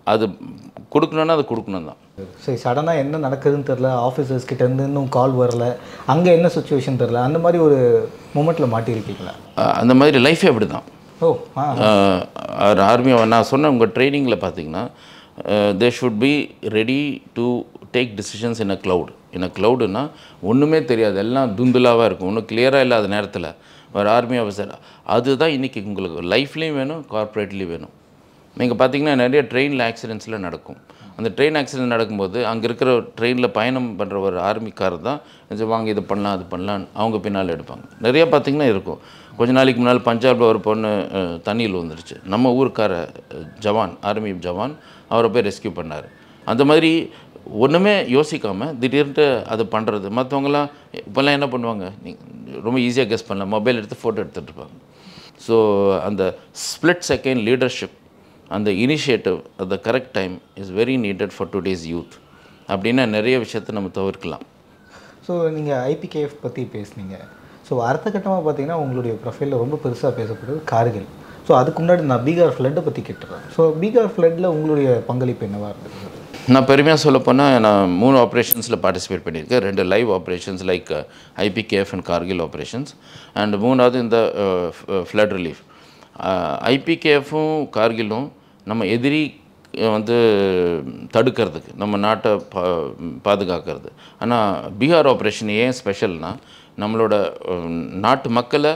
அது கொடுக்கணுன்னா அது கொடுக்கணும் தான் சரி சடனாக என்ன நடக்குதுன்னு தெரில ஆஃபீஸர்ஸ் கிட்ட இருந்து இன்னும் கால் வரல அங்கே என்ன சுச்சுவேஷன் தெரில அந்த மாதிரி ஒரு மூமெண்ட்டில் மாட்டியிருக்கீங்களா அஹ் அந்த மாதிரி லைஃபே அப்படி தான் ஓ ஆ ஆர்மி நான் சொன்ன உங்கள் ட்ரைனிங்கில் பார்த்தீங்கன்னா they should be ready to take decisions in a cloud in a க்ளவுடுனா ஒன்றுமே தெரியாது எல்லாம் துந்துலாவாக இருக்கும் ஒன்றும் கிளியராக இல்லாத நேரத்தில் ஒரு ஆர்மி ஆஃபீஸர் அதுதான் இன்றைக்கி உங்களுக்கு லைஃப்லேயும் வேணும் கார்ப்பரேட்லேயும் வேணும் நீங்கள் பார்த்தீங்கன்னா நிறைய ட்ரெயினில் ஆக்சிடென்ட்ஸில் நடக்கும் அந்த ட்ரெயின் ஆக்சிடென்ட் நடக்கும்போது அங்கே இருக்கிற ட்ரெயினில் பயணம் பண்ணுற ஒரு ஆர்மிக்காரர் தான் இது வாங்க இது பண்ணலாம் அது பண்ணலாம் அவங்க பின்னால் எடுப்பாங்க நிறைய பார்த்தீங்கன்னா இருக்கும் கொஞ்ச நாளைக்கு முன்னால் பஞ்சாபில் ஒரு பொண்ணு அஹ், தண்ணியில் வந்துருச்சு நம்ம ஊருக்கார அஹ், ஜவான் ஆர்மி ஜவான் அவரை போய் ரெஸ்கியூ பண்ணார் அந்த மாதிரி ஒன்றுமே யோசிக்காமல் திடீர்னு அது பண்ணுறது மற்றவங்களாம் இப்போல்லாம் என்ன பண்ணுவாங்க நீங்க ரொம்ப ஈஸியாக கெஸ் பண்ணலாம் மொபைல் எடுத்து ஃபோட்டோ எடுத்துகிட்டு இருப்பாங்க ஸோ அந்த ஸ்பிளிட் செகண்ட் லீடர்ஷிப் அந்த initiative at the correct time is very needed for today's youth அப்படின்னா நிறைய விஷயத்தை நம்ம தவிர்க்கலாம் ஸோ நீங்கள் ஐபிகேஎஃப் பற்றி பேசுனீங்க ஸோ அடுத்த கட்டமாக பார்த்தீங்கன்னா உங்களுடைய ப்ரொஃபைலில் ரொம்ப பெருசாக பேசப்படுது கார்கில் ஸோ அதுக்கு முன்னாடி நான் பீகார் ஃப்ளட்டை பற்றி கேட்டுறேன் ஸோ பீகார் ஃப்ளட்டில் உங்களுடைய பங்களிப்பு என்னவாக இருந்தது நான் பெருமையாக சொல்ல போனால் நான் மூணு ஆப்ரேஷன்ஸில் பார்ட்டிசிபேட் பண்ணியிருக்கேன் ரெண்டு live operations like IPKF and Kargil operations and மூணாவது இந்த ஃப்ளட் ரிலீஃப் ஐபிகேஎஃப்பும் கார்கிலும் நம்ம எதிரி அஹ், வந்து தடுக்கிறதுக்கு நம்ம நாட்டை பா பாதுகாக்கிறது ஆனால் பீகார் ஆப்ரேஷன் ஏன் ஸ்பெஷல்னா நம்மளோட அஹ், நாட்டு மக்களை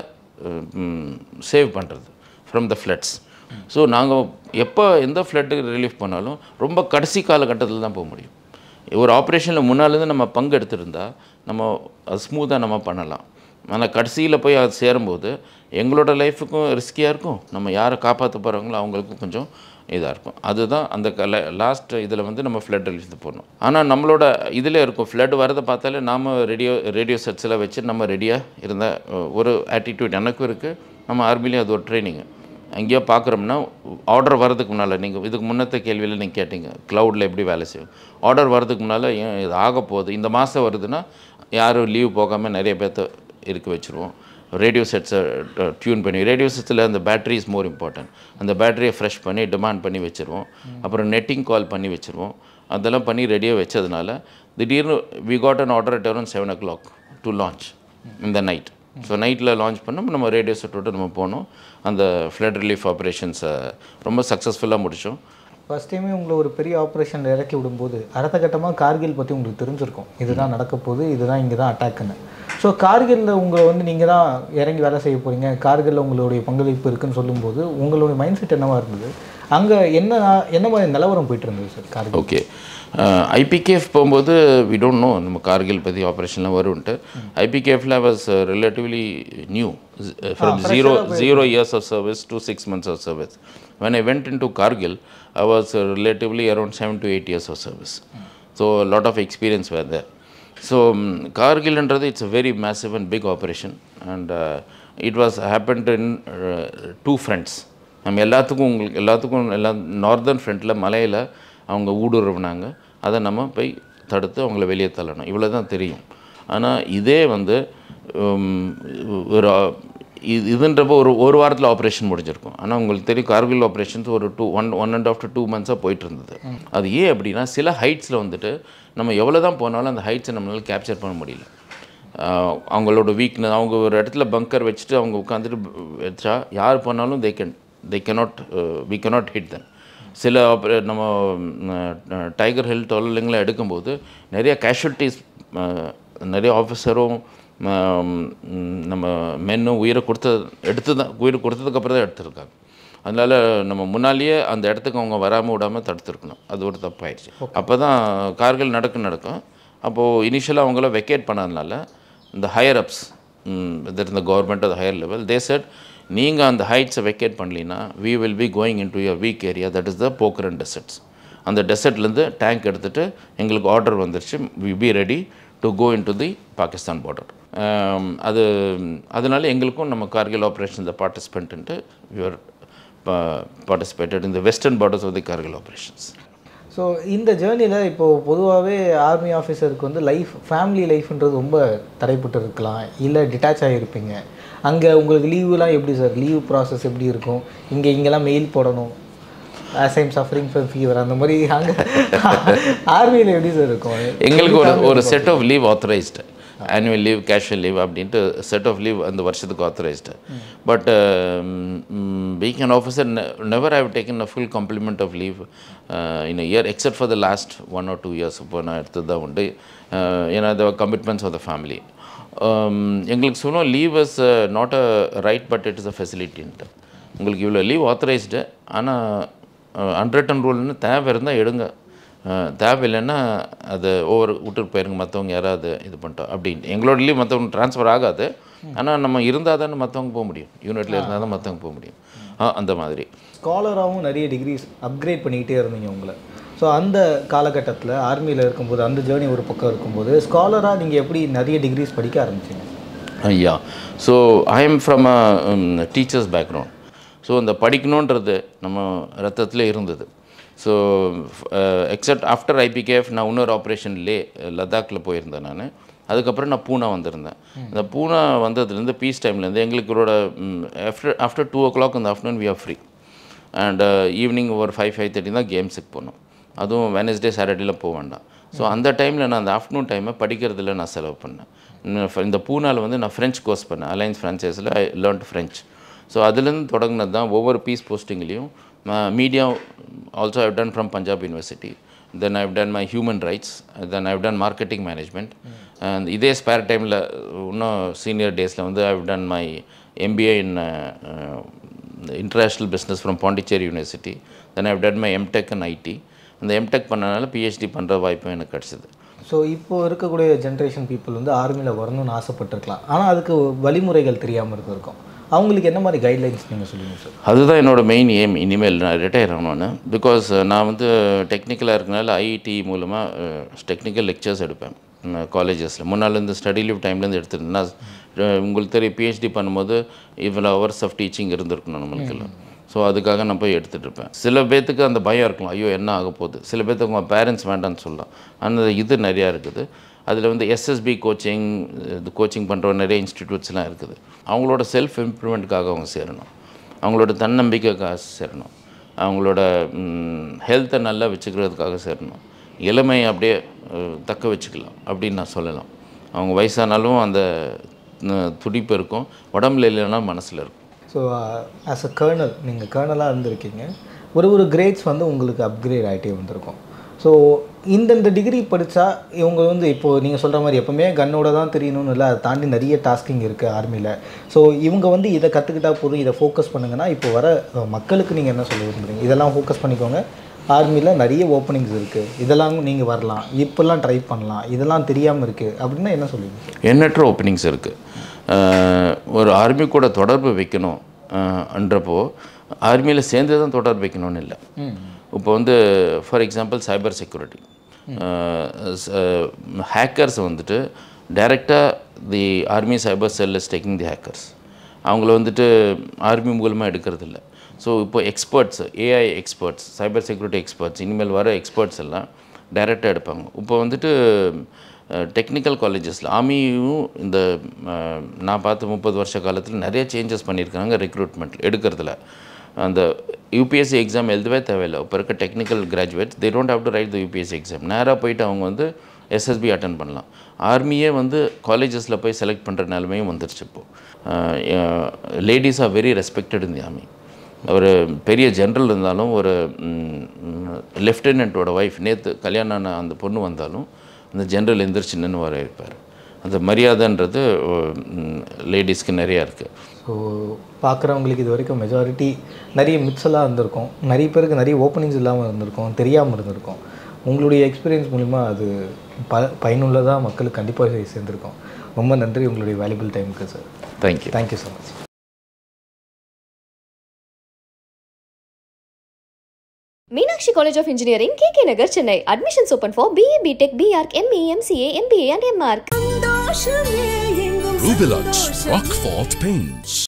சேவ் பண்ணுறது ஃப்ரம் த ஃப்ளட்ஸ் ஸோ நாங்கள் எப்போ எந்த ஃப்ளட்டுக்கு ரிலீஃப் பண்ணாலும் ரொம்ப கடைசி காலகட்டத்தில் தான் போக முடியும் ஒரு ஆப்ரேஷனில் முன்னாலேருந்து நம்ம பங்கு எடுத்திருந்தா நம்ம அது ஸ்மூத்தாக நம்ம பண்ணலாம் ஆனால் கடைசியில் போய் அது சேரும்போது எங்களோட லைஃபுக்கும் ரிஸ்கியாக இருக்கும் நம்ம யாரை காப்பாற்ற போகிறாங்களோ அவங்களுக்கும் கொஞ்சம் இதாக இருக்கும் அதுதான் அந்த லாஸ்ட் இதில் வந்து நம்ம ஃப்ளட் ரிலீஃப் போடணும் ஆனால் நம்மளோட இதில் இருக்கும் ஃப்ளட் வரதை பார்த்தாலே நாம் ரேடியோ ரேடியோ செட்ஸில் வச்சு நம்ம ரெடியாக இருந்த அஹ், ஒரு ஆட்டிடியூட் எனக்கும் இருக்குது நம்ம ஆர்மிலையும் அது ஒரு ட்ரைனிங்கு எங்கேயோ பார்க்குறோம்னா ஆர்டர் வரதுக்கு முன்னால் நீங்கள் இதுக்கு முன்னத்த கேள்வியில் நீங்கள் கேட்டீங்க க்ளவுடில் எப்படி வேலை செய்யும் ஆர்டர் வரதுக்கு முன்னால் ஏன் இது ஆக போகுது இந்த மாதம் வருதுன்னா யாரும் லீவ் போகாமல் நிறைய பேர்த்த இருக்க வச்சுருவோம் ரேடியோ செட்ஸை டியூன் பண்ணி ரேடியோ செட்ஸில் அந்த பேட்டரி இஸ் மோர் இம்பார்ட்டன்ட் அந்த பேட்டரியை ஃப்ரெஷ் பண்ணி டிமாண்ட் பண்ணி வச்சுருவோம் அப்புறம் நெட்டிங் கால் பண்ணி வச்சுருவோம் அதெல்லாம் பண்ணி ரெடியாக வச்சதுனால திடீர்னு we got an order at around seven o'clock to launch இந்த நைட் ஸோ நைட்டில் லான்ச் பண்ணோம் நம்ம ரேடியோ செட்டோட நம்ம போனோம் அந்த ஃப்ளட் ரிலீஃப் ஆப்ரேஷன்ஸை ரொம்ப சக்ஸஸ்ஃபுல்லாக முடித்தோம் ஃபர்ஸ்ட் டைமே உங்களை ஒரு பெரிய ஆப்ரேஷனில் இறக்கி விடும்போது அடுத்த கட்டமாக கார்கில் பற்றி உங்களுக்கு தெரிஞ்சிருக்கும் இதுதான் நடக்க போகுது இதுதான் இங்கே தான் அட்டாக்குன்னு ஸோ கார்கிலில் உங்களை வந்து நீங்கள் தான் இறங்கி வேலை செய்ய போகிறீங்க கார்கிலில் உங்களுடைய பங்களிப்பு இருக்குன்னு சொல்லும்போது உங்களுடைய மைண்ட் செட் என்னவா இருந்தது அங்கே என்ன என்ன மாதிரி நிலவரம் போயிட்டு இருந்தது சார் கார்கில் ஓகே ஐபிகேஎஃப் போகும்போது வி டோன்ட் நோ நம்ம கார்கில் பற்றி ஆப்ரேஷன்லாம் வரும்ன்ட்டு ஐபிகேஎஃப்ல was relatively new from zero zero years of service to six months of service when I went in to Kargil I was relatively around seven to eight years of service so lot of experience were there so கார்கில்ன்றது it's a very massive and big operation and it was happened in two friends நம்ம எல்லாத்துக்கும் உங்களுக்கு எல்லாத்துக்கும் எல்லா நார்தர்ன் ஃப்ரண்ட்டில் மலையில் அவங்க ஊடுருவினாங்க அதை நம்ம போய் தடுத்து அவங்கள வெளியே தள்ளணும் இவ்வளோ தான் தெரியும் ஆனால் இதே வந்து உம், ஒரு இது இதுன்றப்போ ஒரு ஒரு வாரத்தில் ஆப்ரேஷன் முடிஞ்சிருக்கும் ஆனால் உங்களுக்கு தெரியும் கார்கில் ஆப்ரேஷன்ஸ் ஒரு two one one and half two மந்த்ஸாக போயிட்டு இருந்தது அது ஏன் அப்படின்னா சில ஹைட்ஸில் வந்துட்டு நம்ம எவ்வளோ தான் போனாலும் அந்த ஹைட்ஸை நம்மளால் கேப்சர் பண்ண முடியல ஆஹ் அவங்களோட வீக்னஸ் அவங்க ஒரு இடத்துல பங்கர் வச்சுட்டு அவங்க உட்காந்துட்டு வச்சா யார் பண்ணாலும் they can they cannot we cannot hit them சில oper- நம்ம டைகர் ஹில் தொழிலுங்களை எடுக்கும்போது நிறைய கேஷுவலிட்டிஸ் நிறைய ஆஃபீஸரும் நம்ம மென்னும் உயிரை கொடுத்த எடுத்து தான் உயிரை கொடுத்ததுக்கப்புறம் தான் எடுத்திருக்காங்க அதனால் நம்ம முன்னாலேயே அந்த இடத்துக்கு அவங்க வராமல் விடாமல் தடுத்துருக்கணும் அது ஒரு தப்பாயிடுச்சு அப்போ தான் கார்கள் நடக்க நடக்கும் அப்போது இனிஷியலாக அவங்கள வெக்கேட் பண்ணதுனால இந்த ஹையர் அப்ஸ் இதர் இந்த கவர்மெண்ட் அது ஹையர் லெவல் தே செட் நீங்கள் அந்த ஹைட்ஸை வெக்கேட் பண்ணலின்னா we will be going in to your weak area that is the Pokhran deserts அந்த டெசர்ட்லேருந்து டேங்க் எடுத்துகிட்டு எங்களுக்கு ஆர்டர் வந்துருச்சு we be ready to go in to the Pakistan border அது அதனால எங்களுக்கும் நம்ம Kargil operation participant your participated in the western borders of the Kargil operations so இந்த ஜேர்னியில் இப்போது பொதுவாகவே ஆர்மி ஆஃபீஸருக்கு வந்து லைஃப் ஃபேமிலி லைஃப்ன்றது ரொம்ப தடைப்பட்டு இருக்கலாம் இல்லை டிட்டாச் ஆகிருப்பீங்க அங்கே உங்களுக்கு லீவுலாம் எப்படி சார் லீவ் ப்ராசஸ் எப்படி இருக்கும் இங்கே இங்கெல்லாம் மெயில் போடணும் as I'm suffering from fever அந்த மாதிரி அங்கே ஆர்மியில் எப்படி சார் இருக்கும் எங்களுக்கு ஒரு ஒரு set of leave authorised annual leave casual leave அப்படின்ட்டு செட் ஆஃப் லீவ் அந்த வருஷத்துக்கு authorised but being an officer never have taken a full complement of leave in year except for the last one or two years இப்போ நான் எடுத்தது தான் உண்டு Uh, ஏன்னா the commitments of the family எங்களுக்கு சொன்னோம் leave is not a right but it is a ஃபெசிலிட்டின்ட்டு உங்களுக்கு இவ்வளோ லீவ் ஆத்தரைஸ்டு ஆனால் அன்ரிட்டன் ரூல்னு தேவை இருந்தால் எடுங்க அஹ், தேவையில்லைன்னா அதை ஓவர் விட்டுட்டு போயிருங்க மற்றவங்க யாராவது இது பண்ணிட்டோம் அப்படின்ட்டு எங்களோட லீவ் மற்றவங்க ட்ரான்ஸ்ஃபர் ஆகாது ஆனால் நம்ம இருந்தால் தானே மற்றவங்க போக முடியும் யூனிட்டில் இருந்தால் தான் மற்றவங்க போக முடியும் ஆ அந்த மாதிரி ஸ்காலராகவும் நிறைய டிகிரிஸ் அப்கிரேட் பண்ணிக்கிட்டே இருந்தீங்க உங்களை ஸோ அந்த காலகட்டத்தில் ஆர்மியில் இருக்கும்போது அந்த ஜேர்னி ஒரு பக்கம் இருக்கும்போது ஸ்காலராக நீங்கள் எப்படி நிறைய டிகிரிஸ் படிக்க ஆரம்பிச்சீங்க ஐயா so I am from a teachers background so இந்த படிக்கணுன்றது நம்ம ரத்தத்தில் இருந்தது ஸோ எக்ஸப்ட் ஆஃப்டர் ஐபிகேஎஃப் நான் இன்னொரு ஆப்ரேஷன்லே லடாக்கில் போயிருந்தேன் நான் அதுக்கப்புறம் நான் பூனா வந்திருந்தேன் இந்த பூனா வந்ததுலேருந்து பீஸ் டைம்லேருந்து எங்களுக்கோட after after two o'clock இந்த afternoon we are free and evening ஒரு ஃபைவ் ஃபைவ் தேர்ட்டி தான் கேம்ஸுக்கு போகணும் அதுவும் வெனஸ்டே சாட்டர்டேல போக வேண்டாம் ஸோ அந்த டைமில் நான் அந்த ஆஃப்டர்நூன் டைமை படிக்கிறதுல நான் செலவு பண்ணேன் இன்னும் ஃப- இந்த பூனாவில் வந்து நான் ஃப்ரெஞ்ச் கோர்ஸ் பண்ணேன் அலைன்ஸ் ஃப்ரான்ச்சைஸில் ஐ லேர்ன்ட் ஃப்ரெஞ்ச் ஸோ அதுலேருந்து தொடங்கினது தான் ஒவ்வொரு பீஸ் போஸ்டிங்லேயும் media also I've done from Punjab University then I've done my human rights then I've done marketing management and இதே ஸ்பேர் டைமில் இன்னும் சீனியர் டேஸில் வந்து I've done my MBA in international business from Pondicherry University then I've done my MTech and IT அந்த எம்டெக் பண்ணனால பிஹெச்டி பண்ணுற வாய்ப்பும் எனக்கு கிடச்சிது ஸோ இப்போ இருக்கக்கூடிய ஜென்ரேஷன் பீப்புள் வந்து ஆர்மியில் வரணும்னு ஆசைப்பட்டிருக்கலாம் ஆனால் அதுக்கு வழிமுறைகள் தெரியாமல் இருந்திருக்கும் அவங்களுக்கு என்ன மாதிரி கைட்லைன்ஸ் நீங்கள் சொல்லுங்கள் சார் அதுதான் என்னோட மெயின் எய்ம் இனிமேல் நான் ரிட்டையர் ஆகணும்னு பிகாஸ் நான் வந்து டெக்னிக்கலாக இருக்கனால ஐஐடி மூலமாக டெக்னிக்கல் லெக்சர்ஸ் எடுப்பேன் காலேஜஸில் முன்னாலேருந்து ஸ்டடி லீவ் டைம்லேருந்து எடுத்திருந்தேன் நான் அஹ், உங்களுக்கு தெரியும் பிஹெச்டி பண்ணும்போது இவ்வளோ ஹவர்ஸ் ஆஃப் டீச்சிங் இருந்திருக்கணும் நம்மளுக்கெல்லாம் ஸோ அதுக்காக நான் போய் எடுத்துகிட்டு இருப்பேன் சில பேர்த்துக்கு அந்த பயம் இருக்கலாம் ஐயோ என்ன ஆக போகுது சில பேர்த்துக்கு உங்கள் பேரண்ட்ஸ் வேண்டாம்னு சொல்லலாம் அந்த இது நிறையா இருக்குது அதில் வந்து எஸ்எஸ்பி கோச்சிங் இது கோச்சிங் பண்ணுற நிறைய இன்ஸ்டிடியூட்ஸ்லாம் இருக்குது அவங்களோட செல்ஃப் இம்ப்ரூவ்மெண்ட்டுக்காக அவங்க சேரணும் அவங்களோட தன்னம்பிக்கைக்காக சேரணும் அவங்களோட ஹெல்த்தை நல்லா வச்சுக்கிறதுக்காக சேரணும் இளமை அப்படியே அஹ், தக்க வச்சுக்கலாம் அப்படின்னு நான் சொல்லலாம் அவங்க வயசானாலும் அந்த அஹ், துடிப்பு இருக்கும் உடம்புல இல்லைன்னா மனசில் இருக்கும் ஸோ ஆஸ் அ கர்னல் நீங்கள் கர்னலாக இருந்திருக்கீங்க ஒரு ஒரு கிரேட்ஸ் வந்து உங்களுக்கு அப்கிரேட் ஆகிட்டே வந்திருக்கும் ஸோ இந்தந்த டிகிரி படித்தா இவங்க வந்து இப்போது நீங்கள் சொல்கிற மாதிரி எப்போவுமே கன்னோட தான் தெரியணும்னு இல்லை அதை தாண்டி நிறைய டாஸ்கிங் இருக்குது ஆர்மியில் ஸோ இவங்க வந்து இதை கற்றுக்கிட்டா போதும் இதை ஃபோக்கஸ் பண்ணுங்கன்னா இப்போ வர அஹ், மக்களுக்கு நீங்கள் என்ன சொல்ல விரும்புறீங்க இதெல்லாம் ஃபோக்கஸ் பண்ணிக்கோங்க ஆர்மியில் நிறைய ஓப்பனிங்ஸ் இருக்குது இதெல்லாம் நீங்கள் வரலாம் இப்போல்லாம் ட்ரை பண்ணலாம் இதெல்லாம் தெரியாமல் இருக்குது அப்படின்னா என்ன சொல்லுவீங்க எண்ணற்ற ஓப்பனிங்ஸ் இருக்குது ஒரு ஆர்மி கூட தொடர்பு வைக்கணும் அஹ், என்றப்போ ஆர்மியில் சேர்ந்து தான் தொடர்பு வைக்கணும்னு இல்லை இப்போ வந்து for example cyber security hackers வந்துட்டு டைரெக்டாக the army cyber cell is taking the hackers அவங்கள வந்துட்டு ஆர்மி மூலமாக எடுக்கிறது இல்லை ஸோ இப்போ experts AI experts cyber security experts இனிமேல் வர எக்ஸ்பர்ட்ஸ் எல்லாம் டைரெக்டாக எடுப்பாங்க இப்போ வந்துட்டு டெக்னிக்கல் காலேஜஸில் ஆர்மியும் இந்த அஹ், நான் பார்த்த முப்பது வருஷ காலத்தில் நிறைய சேஞ்சஸ் பண்ணியிருக்காங்க ரெக்ரூட்மெண்ட் எடுக்கிறதுல அந்த யூபிஎஸ்சி எக்ஸாம் எழுதவே தேவையில்லை இப்போ இருக்க technical graduates they don't have to write the UPSC exam நேராக போயிட்டு அவங்க வந்து எஸ்எஸ்பி அட்டன் பண்ணலாம் ஆர்மியே வந்து காலேஜஸில் போய் செலக்ட் பண்ணுற நிலைமையும் வந்துருச்சு இப்போது ladies are very respected in the army ஒரு பெரிய ஜென்ரல் இருந்தாலும் ஒரு லெஃப்டினண்ட்டோட ஒய்ஃப் நேற்று கல்யாணம் ஆன அந்த பொண்ணு வந்தாலும் அந்த ஜென்ரல் எந்திரிச்சு நின்று வர இருப்பார் அந்த மரியாதைன்றது லேடிஸ்க்கு நிறையா இருக்குது ஸோ பார்க்குறவங்களுக்கு இது வரைக்கும் மெஜாரிட்டி நிறைய மித்ஸ் எல்லாம் இருந்திருக்கும் நிறைய பேருக்கு நிறைய ஓப்பனிங்ஸ் இல்லாமல் இருந்திருக்கும் தெரியாமல் இருந்திருக்கும் உங்களுடைய எக்ஸ்பீரியன்ஸ் மூலிமா அது ப பயனுள்ளதாக மக்களுக்கு கண்டிப்பாக போய் சேர்ந்துருக்கும் ரொம்ப நன்றி உங்களுடைய வேல்யூபிள் டைமுக்கு sir thank you thank you so much Meenakshi College of Engineering, KK Nagar, Chennai. Admissions open for BA, BTech, BArc, ME, MCA, MBA and MArc. Rubilux Rockfort Paints.